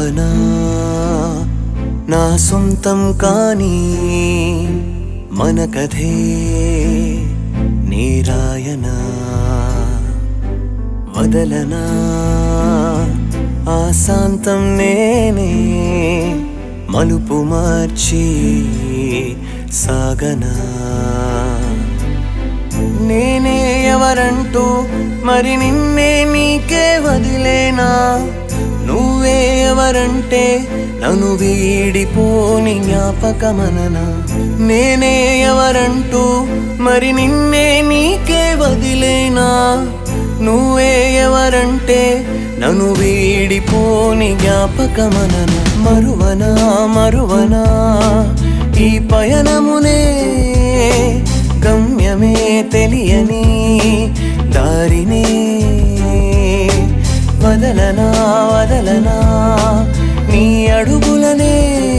మరువనా నా సొంతం కానీ మన కథే నీరాయనా వదలనా ఆశాంతం నేనే మలుపు మార్చి సాగనా నేనే ఎవరంటూ మరి నిన్నే నీకే వదిలేనా నువ్వే ఎవరంటే నన్ను వీడిపోని జ్ఞాపకమననా నేనే ఎవరంటూ మరి నిన్నే నీకే వదిలేనా నువ్వే ఎవరంటే నన్ను వీడిపోని జ్ఞాపకమననా మరువనా మరువనా ఈ పయనమునే గమ్యమే తెలియని దారినే వదలనా వదలనా నీ అడుగులనే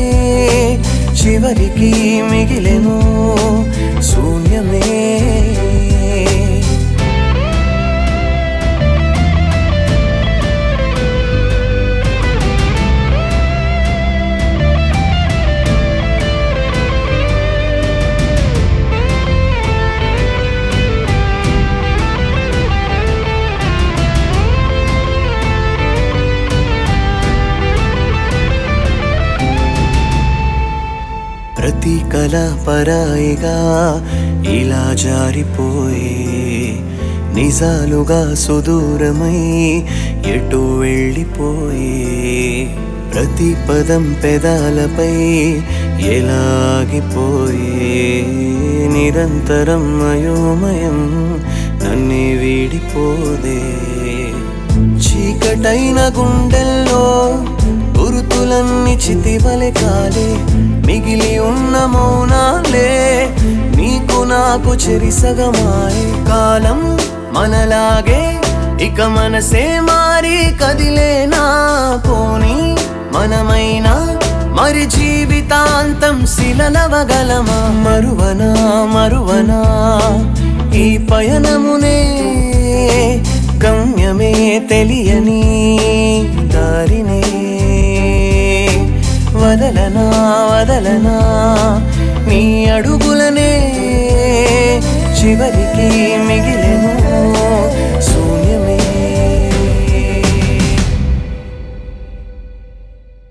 చివరికి మిగిలెను శూన్యమే ప్రతి కళ పరాయిగా ఇలా జారిపోయే నిజాలుగా సుదూరమై ఎటు వెళ్ళిపోయే ప్రతి పదం పెదాలపై ఎలాగిపోయే నిరంతరం అయోమయం నన్నే వీడిపోదే చీకటైన గుండెల్లో గురుతులన్నీ చితివలె కాలే మిగిలి ఉన్న మౌనాలే నీకు నాకు చెరిసగమాయే కాలం మనలాగే ఇక మనసే మారి కదిలేనా పోనీ మనమైనా మరి జీవితాంతం శిలనవగలమా మరువనా మరువనా ఈ పయనమునే గమ్యమే తెలియని దారినే వదలనా వదలనా నీ అడుగులనే చివరికి మిగిలెను శూన్యమే